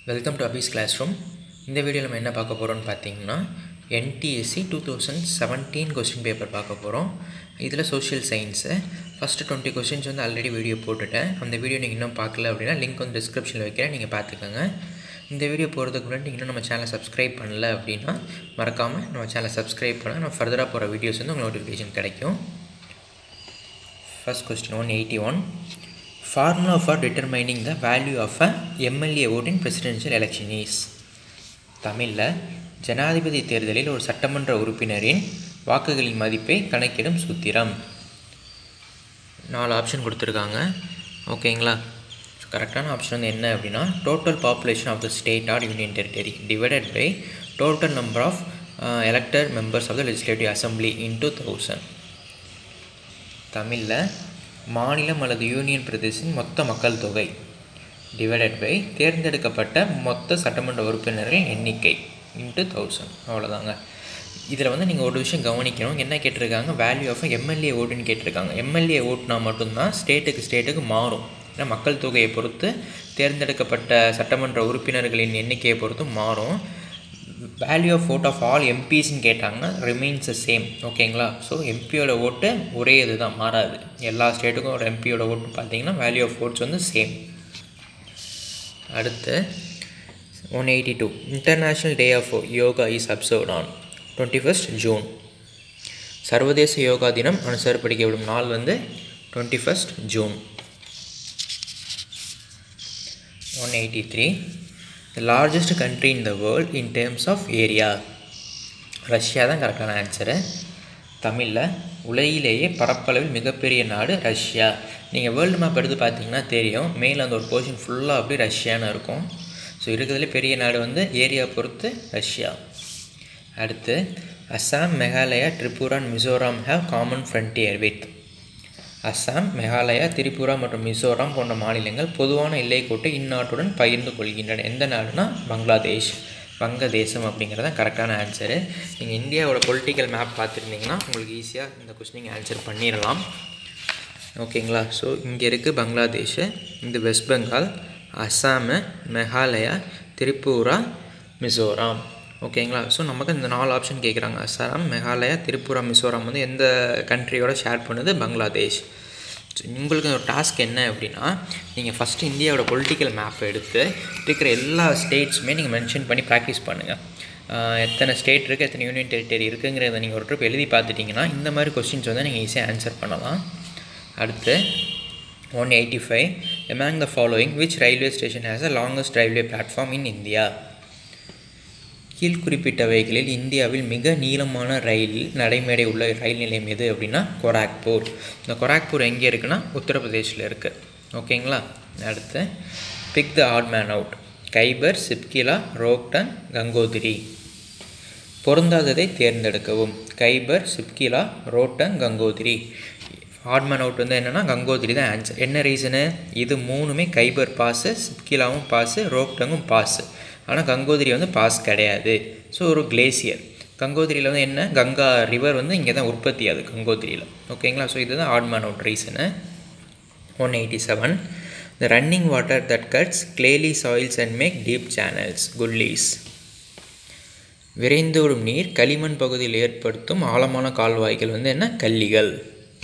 Welcome to Abi's classroom இந்த வீடியோவில் நம்ம என்ன பார்க்க போகிறோம்னு பார்த்தீங்கன்னா NTSC two thousand seventeen question paper பார்க்க போகிறோம் இதில் social science first twenty questions வந்து ஆல்ரெடி வீடியோ போட்டுட்டேன் அந்த வீடியோ நீங்கள் இன்னும் பார்க்கல அப்படின்னா லிங்க் வந்து டிஸ்கிரிப்ஷனில் வைக்கிறேன் நீங்கள் பார்த்துக்கோங்க இந்த வீடியோ போகிறதுக்கு முன்னாடி நீங்கள் இன்னும் நம்ம சேனலை சப்ஸ்கிரைப் பண்ணல அப்படின்னா மறக்காமல் நம்ம சேனலை சப்ஸ்கிரைப் பண்ணால் நம்ம ஃபர்தராக போகிற வீடியோஸ் வந்து உங்களுக்கு நோட்டிஃபிகேஷன் கிடைக்கும் first question one eighty one formula for determining the value of a MLA vote in presidential election is தமிழில் ஜனாதிபதி தேர்தலில் ஒரு சட்டமன்ற உறுப்பினரின் வாக்குகளின் மதிப்பை கணக்கிடும் சூத்திரம் நாலு ஆப்ஷன் கொடுத்துருக்காங்க ஓகேங்களா கரெக்டான ஆப்ஷன் வந்து என்ன அப்படின்னா total population of the state or union territory divided by total number of elected members of the legislative assembly into thousand தமிழில் மாநிலம் அல்லது யூனியன் பிரதேசத்தின் மொத்த மக்கள் தொகை டிவைடட் பை தேர்ந்தெடுக்கப்பட்ட மொத்த சட்டமன்ற உறுப்பினர்களின் எண்ணிக்கை இன்ட்டு தௌசண்ட் அவ்வளோதாங்க இதில் வந்து நீங்கள் ஒரு விஷயம் கவனிக்கணும் என்ன கேட்டிருக்காங்க வேல்யூ ஆஃப் எம்எல்ஏ ஓட்டுன்னு கேட்டிருக்காங்க எம்எல்ஏ ஓட்டுனா மட்டும்தான் ஸ்டேட்டுக்கு ஸ்டேட்டுக்கு மாறும் ஏன்னா மக்கள் தொகையை பொறுத்து தேர்ந்தெடுக்கப்பட்ட சட்டமன்ற உறுப்பினர்களின் எண்ணிக்கையை பொறுத்து மாறும் value of vote of all எம்பிஸ்ன்னு கேட்டாங்கன்னா ரிமைன்ஸ் சேம் ஓகேங்களா ஸோ எம்பியோட ஓட்டு ஒரே இது தான் மாறாது எல்லா ஸ்டேட்டுக்கும் ஒரு எம்பியோட ஓட்டு பார்த்தீங்கன்னா வேல்யூ ஆஃப் ஓட்ஸ் வந்து சேம் அடுத்து one eighty two international day of yoga is observe on twenty first June சர்வதேச யோகா தினம் அனுசரிப்படிக்கப்படும் நாள் வந்து twenty first June one eighty three the largest country in the world in terms of area Russia தான் கரெக்டான answer தமிழில் உலகிலேயே பரப்பளவில் மிகப்பெரிய நாடு ரஷ்யா நீங்கள் வேர்ல்டு மேப் எடுத்து பார்த்தீங்கன்னா தெரியும் மேலே அந்த ஒரு போர்ஷன் ஃபுல்லாக அப்படி ரஷ்யான்னு இருக்கும் ஸோ இருக்கிறதுலே பெரிய நாடு வந்து ஏரியா பொறுத்து ரஷ்யா அடுத்து Assam Meghalaya Tripura and Mizoram have common frontier with Assam Meghalaya Tripura மற்றும் மிசோராம் போன்ற மாநிலங்கள் பொதுவான எல்லைக்கோட்டை இந்நாட்டுடன் பகிர்ந்து கொள்கின்றன எந்த நாடுனா பங்களாதேஷ் வங்கதேசம் அப்படிங்கிறது தான் கரெக்டான ஆன்சரு நீங்கள் இந்தியாவோட பொலிட்டிக்கல் மேப் பார்த்துருந்தீங்கன்னா உங்களுக்கு ஈஸியாக இந்த கொஸ்டின் ஆன்சர் பண்ணிடலாம் ஓகேங்களா ஸோ இங்கே இருக்குது பங்களாதேஷு இது வெஸ்ட் பெங்கால் அஸ்ஸாமு மெகாலயா திரிபுரா மிசோராம் ஓகேங்களா ஸோ நமக்கு இந்த நாலு ஆப்ஷன் கேட்குறாங்க அஸ்ஸாம் மெகாலயா திரிபுரா மிசோராம் வந்து எந்த கண்ட்ரியோட ஷேர் பண்ணுது பங்களாதேஷ் ஸோ உங்களுக்கு ஒரு டாஸ்க் என்ன அப்படின்னா நீங்கள் ஃபஸ்ட்டு இந்தியாவோட பொலிட்டிக்கல் மேப்பை எடுத்து இருக்கிற எல்லா ஸ்டேட்ஸுமே நீங்கள் மென்ஷன் பண்ணி ப்ராக்டிஸ் பண்ணுங்கள் எத்தனை ஸ்டேட் இருக்குது எத்தனை யூனியன் டெரிட்டரி இருக்குங்கிறத நீங்கள் ஒரு ட்ரிப் எழுதி பார்த்துட்டிங்கன்னா இந்த மாதிரி கொஸ்டின்ஸ் வந்து நீங்கள் ஈஸியாக ஆன்சர் பண்ணலாம் அடுத்து one eighty five among the following which railway station has a longest railway platform in India கீழ் குறிப்பிட்டவைகளில் இந்தியாவில் மிக நீளமான ரயில் நடைமேடை உள்ள ரயில் நிலையம் எது அப்படின்னா கொராக்பூர் இந்த கொராக்பூர் எங்கே இருக்குன்னா உத்தரப்பிரதேஷில் இருக்குது ஓகேங்களா அடுத்து pick the odd man out Khyber Shipki La Rohtang Gangotri பொருந்தாததை தேர்ந்தெடுக்கவும் கைபர் சிப்கிலா ரோட்டன் கங்கோதிரி ஆட்மேன் அவுட் வந்து என்னென்னா கங்கோதிரி தான் ஆன்சர் என்ன ரீசனு இது மூணுமே கைபர் பாஸு சிப்கிலாவும் பாஸு ரோக்டங்கும் பாஸு ஆனால் கங்கோதிரி வந்து பாஸ் கிடையாது ஸோ ஒரு கிளேசியர் கங்கோதிரியில் வந்து என்ன கங்கா ரிவர் வந்து இங்கே தான் உற்பத்தி ஆகுது கங்கோதிரியில் ஓகேங்களா ஸோ இதுதான் odd man out reason one eighty seven the running water that cuts clayey soils and make deep channels gullies விரைந்தோடும் நீர் களிமண் பகுதியில் ஏற்படுத்தும் ஆழமான கால்வாய்கள் வந்து என்ன கல்லிகள்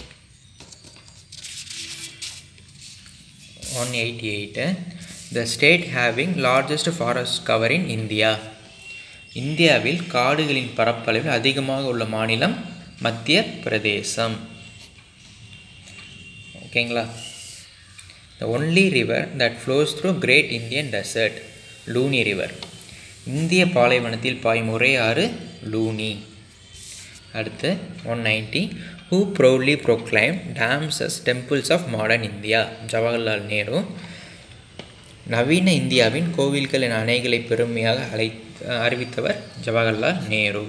one eighty eight the state having largest forest cover in India இந்தியாவில் காடுகளின் பரப்பளவில் அதிகமாக உள்ள மாநிலம் மத்திய பிரதேசம் ஓகேங்களா the only river that flows through great Indian desert Luni river இந்திய பாலைவனத்தில் பாயும் ஒரே ஆறு லூனி அடுத்து one ninety who proudly proclaimed dams as temples of modern India Jawaharlal Nehru நவீன இந்தியாவின் கோவில்கள் என அணைகளை பெருமையாக அழை அறிவித்தவர் Jawaharlal Nehru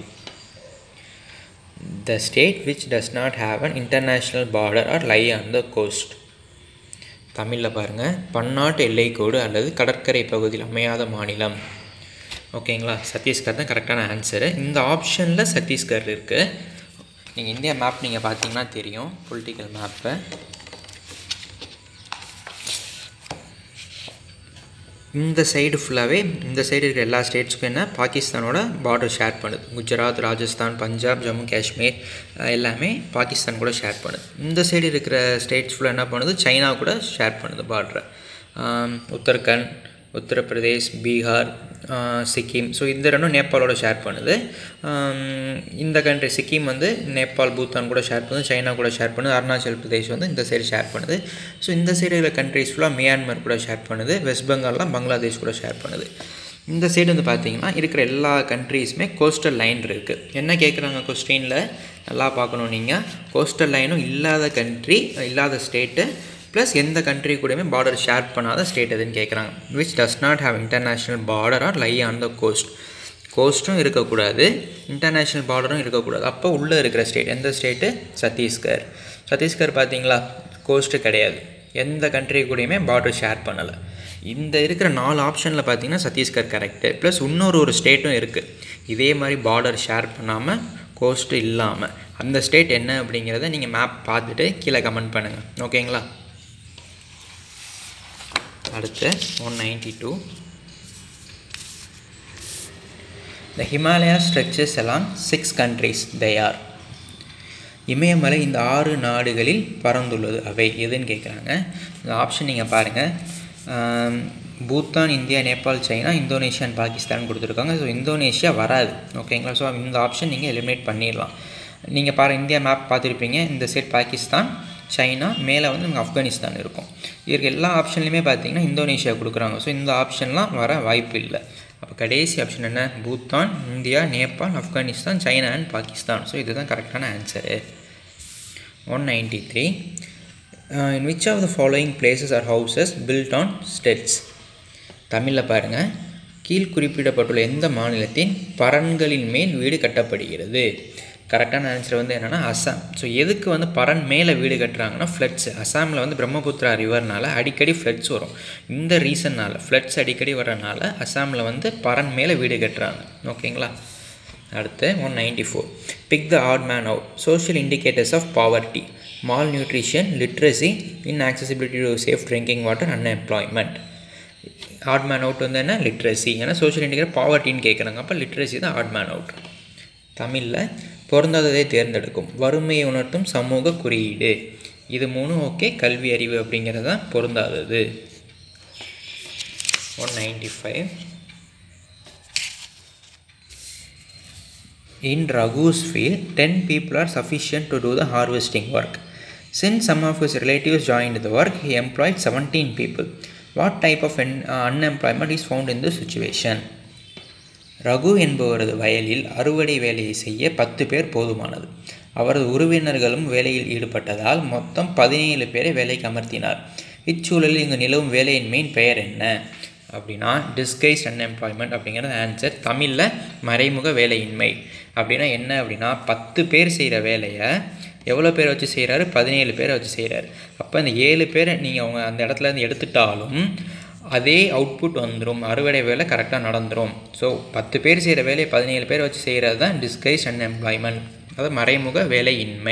the state which does not have an international border or lie on the coast தமிழில் பாருங்கள் பன்னாட்டு எல்லைக்கோடு அல்லது கடற்கரை பகுதியில் அமையாத மாநிலம் ஓகேங்களா சத்தீஸ்கர் தான் கரெக்டான ஆன்சரு இந்த ஆப்ஷனில் சத்தீஸ்கர் இருக்குது நீங்கள் இந்தியா மேப் நீங்கள் பார்த்தீங்கன்னா தெரியும் பொலிட்டிக்கல் மேப்பை இந்த சைடு ஃபுல்லாகவே இந்த சைடு இருக்கிற எல்லா ஸ்டேட்ஸுக்கும் என்ன பாகிஸ்தானோட பார்டர் ஷேர் பண்ணுது குஜராத் ராஜஸ்தான் பஞ்சாப் ஜம்மு காஷ்மீர் அஹ் எல்லாமே பாகிஸ்தான் கூட ஷேர் பண்ணுது இந்த சைடு இருக்கிற ஸ்டேட்ஸ் ஃபுல்லாக என்ன பண்ணுது சைனா கூட ஷேர் பண்ணுது பார்டரை உத்தரகண்ட் உத்தரப்பிரதேஷ் பீகார் ஆஹ் சிக்கிம் ஸோ இந்த ரெண்டும் நேபாளோட ஷேர் பண்ணுது ஆம், இந்த கண்ட்ரி சிக்கிம் வந்து நேபாள் பூட்டான் கூட ஷேர் பண்ணுது சைனா கூட ஷேர் பண்ணுது அருணாச்சல் பிரதேஷ் வந்து இந்த சைடு ஷேர் பண்ணுது ஸோ இந்த சைடு இருக்கிற கண்ட்ரிஸ் ஃபுல்லாக மியான்மர் கூட ஷேர் பண்ணுது வெஸ்ட் பெங்கால்லாம் பங்களாதேஷ் கூட ஷேர் பண்ணுது இந்த சைடு வந்து பார்த்தீங்கன்னா இருக்கிற எல்லா கண்ட்ரீஸுமே கோஸ்டல் லைன் இருக்குது என்ன கேட்குறாங்க கொஸ்டினில் நல்லா பார்க்கணும் நீங்கள் கோஸ்டல் லைனும் இல்லாத கண்ட்ரி இல்லாத ஸ்டேட்டு ப்ளஸ் எந்த கண்ட்ரி கூடயுமே பார்டர் ஷேர் பண்ணாத ஸ்டேட் எதுன்னு கேட்குறாங்க which does not have international border or lie on the coast கோஸ்ட்டும் இருக்கக்கூடாது இன்டர்நேஷ்னல் பார்டரும் இருக்கக்கூடாது அப்போ உள்ளே இருக்கிற ஸ்டேட் எந்த ஸ்டேட்டு சத்தீஸ்கர் சத்தீஸ்கர் பார்த்தீங்களா கோஸ்ட்டு கிடையாது எந்த கண்ட்ரி கூடயுமே பார்டர் ஷேர் பண்ணலை இந்த இருக்கிற நாலு ஆப்ஷனில் பார்த்தீங்கன்னா சத்தீஸ்கர் கரெக்டு ப்ளஸ் இன்னொரு ஒரு ஸ்டேட்டும் இருக்குது இதே மாதிரி பார்டர் ஷேர் பண்ணாமல் கோஸ்ட்டு இல்லாமல் அந்த ஸ்டேட் என்ன அப்படிங்கிறத நீங்கள் மேப் பார்த்துட்டு கீழே கமெண்ட் பண்ணுங்கள் ஓகேங்களா அடுத்து one ninety two the Himalaya stretches along six countries they are இமயமலை இந்த ஆறு நாடுகளில் பறந்துள்ளது அவை எதுன்னு கேட்குறாங்க இந்த ஆப்ஷன் நீங்கள் பாருங்கள் Bhutan India Nepal China Indonesia and Pakistan கொடுத்துருக்காங்க ஸோ இந்தோனேஷியா வராது ஓகேங்களா ஸோ இந்த ஆப்ஷன் நீங்கள் எலிமினேட் பண்ணிடலாம் நீங்கள் பாருங்கள் இந்தியா மேப் பார்த்துருப்பீங்க இந்த சைட் பாகிஸ்தான் சைனா மேலே வந்து நமக்கு ஆப்கானிஸ்தான் இருக்கும் இருக்க எல்லா ஆப்ஷன்லையுமே பார்த்தீங்கன்னா இந்தோனேஷியா கொடுக்குறாங்க ஸோ இந்த ஆப்ஷன்லாம் வர வாய்ப்பு இல்லை அப்போ கடைசி ஆப்ஷன் என்ன Bhutan India Nepal Afghanistan China and Pakistan so இதுதான் கரெக்டான answer one ninety three in which of the following places are houses built on stilts தமிழில் பாருங்கள் கீழ் குறிப்பிடப்பட்டுள்ள எந்த மாநிலத்தின் பரன்களின் மேல் வீடு கட்டப்படுகிறது கரெக்டான ஆன்சர் வந்து என்னென்னா அசாம் ஸோ எதுக்கு வந்து பரன் மேலே வீடு கட்டுறாங்கன்னா ஃப்ளட்ஸ் அசாமில் வந்து பிரம்மபுத்திரா ரிவர்னால அடிக்கடி ஃப்ளட்ஸ் வரும் இந்த ரீசன்னால் ஃப்ளட்ஸ் அடிக்கடி வரனால அசாமில் வந்து பரன் மேலே வீடு கட்டுறாங்க ஓகேங்களா அடுத்து one ninety four pick the odd man out social indicators of poverty malnutrition literacy inaccessibility to safe drinking water unemployment odd man out வந்து என்ன லிட்ரஸி ஏன்னா சோஷியல் இண்டிகேட்டர் பாவர்ட்டின்னு கேட்குறாங்க அப்போ லிட்ரஸி தான் ஆட் மேன் அவுட் தமிழில் பொருந்தாததை தேர்ந்தெடுக்கும் வறுமையை உணர்த்தும் சமூக குறியீடு இது மூணும் ஓகே கல்வி அறிவு அப்படிங்கிறது தான் பொருந்தாதது one ninety five In Raghu's field, 10 people are sufficient to do the harvesting work. Since some of his relatives joined the work, he employed 17 people. What type of un- uh, unemployment is found in this situation? Raghu என்பவரது வயலில் அறுவடை வேலையை செய்ய பத்து பேர் போதுமானது அவரது உறவினர்களும் வேலையில் ஈடுபட்டதால் மொத்தம் பதினேழு பேரை வேலைக்கு அமர்த்தினார் இச்சூழலில் இங்கு நிலவும் வேலையின் மெயின் பெயர் என்ன அப்படின்னா டிஸ்கைஸ் அன்எம்ப்ளாய்மெண்ட் அப்படிங்கிறது ஆன்சர் தமிழில் மறைமுக வேலையின்மை அப்படின்னா என்ன அப்படின்னா பத்து பேர் செய்கிற வேலையை எவ்வளோ பேர் வச்சு செய்கிறாரு பதினேழு பேரை வச்சு செய்கிறாரு அப்போ அந்த ஏழு பேரை நீங்கள் அவங்க அந்த இடத்துல இருந்து எடுத்துட்டாலும் அதே அவுட்புட் வந்துடும் அறுவடை வேலை கரெக்டாக நடந்துடும் ஸோ பத்து பேர் செய்கிற வேலையை பதினேழு பேர் வச்சு செய்கிறது தான் டிஸ்கைஸ் அன்எம்ப்ளாய்மெண்ட் அதாவது மறைமுக வேலையின்மை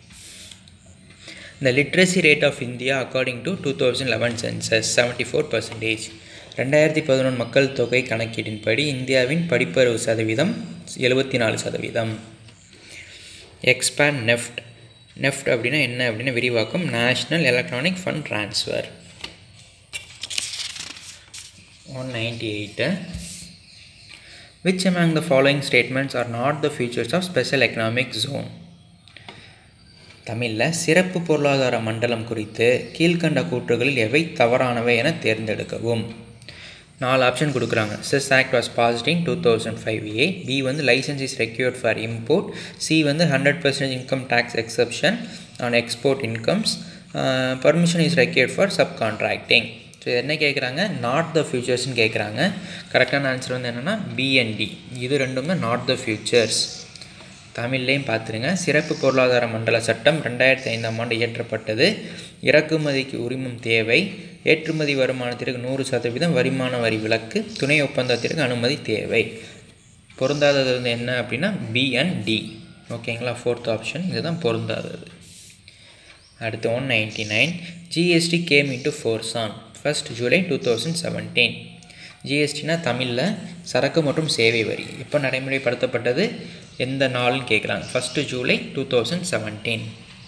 The literacy rate of India according to 2011 census 74 percentage ரெண்டாயிரத்தி பதினொன்று மக்கள் தொகை கணக்கீட்டின்படி இந்தியாவின் படிப்பறிவு சதவீதம் எழுபத்தி நாலு சதவீதம் எக்ஸ்பேண்ட் நெஃப்ட் நெஃப்ட் அப்படின்னா என்ன அப்படின்னா விரிவாக்கம் national electronic fund transfer one ninety eight which among the following statements are not the features of special economic zone தமிழில் சிறப்பு பொருளாதார மண்டலம் குறித்து கீழ்கண்ட கூற்றுகளில் எவை தவறானவை என தேர்ந்தெடுக்கவும் நாலு ஆப்ஷன் கொடுக்குறாங்க SEZ act was passed in two thousand five A B வந்து licence is required for import C வந்து hundred percentage income tax exemption on export incomes permission is required for subcontracting so இது என்ன கேட்குறாங்க not the ஃபியூச்சர்ஸ்னு கேட்குறாங்க கரெக்டான answer வந்து என்னென்னா BNT இது ரெண்டுமே நாட் த ஃபியூச்சர்ஸ் தமிழ்லேயும் பார்த்துருங்க சிறப்பு பொருளாதார மண்டல சட்டம் ரெண்டாயிரத்தி ஐந்தாம் ஆண்டு இயற்றப்பட்டது இறக்குமதிக்கு உரிமம் தேவை ஏற்றுமதி வருமானத்திற்கு நூறு சதவீதம் வருமான வரி விலக்கு துணை ஒப்பந்தத்திற்கு அனுமதி தேவை பொருந்தாதது வந்து என்ன அப்படின்னா பி அண்ட் டி ஓகேங்களா ஃபோர்த் ஆப்ஷன் இதுதான் பொருந்தாதது அடுத்து one ninety nine GST came into force on first July two thousand seventeen ஜிஎஸ்டினா தமிழில் சரக்கு மற்றும் சேவை வரி இப்போ நடைமுறைப்படுத்தப்பட்டது எந்த நாள்னு கேட்குறாங்க first July two thousand seventeen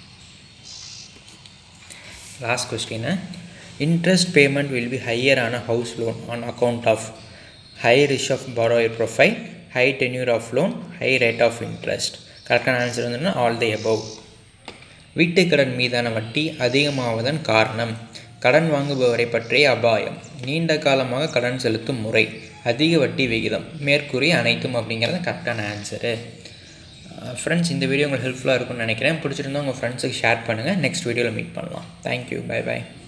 last question interest payment will be higher on a house loan on account of high risk of borrower profile high tenure of loan high rate of interest கரெக்டான answer வந்துன்னா all the above வீட்டுக்கடன் மீதான வட்டி அதிகமாவதன் காரணம் கடன் வாங்குபவரை பற்றிய அபாயம் நீண்ட காலமாக கடன் செலுத்தும் முறை அதிக வட்டி விகிதம் மேற்கூறிய அனைத்தும் அப்படிங்கிறது கரெக்டான ஆன்சரு ஃப்ரெண்ட்ஸ் இந்த வீடியோ உங்களுக்கு ஹெல்ப்ஃபுல்லாக இருக்கும்னு நினைக்கிறேன் பிடிச்சிருந்தா உங்கள் ஃப்ரெண்ட்ஸுக்கு ஷேர் பண்ணுங்கள் நெக்ஸ்ட் வீடியோவில் மீட் பண்ணலாம் தேங்க்யூ பை பை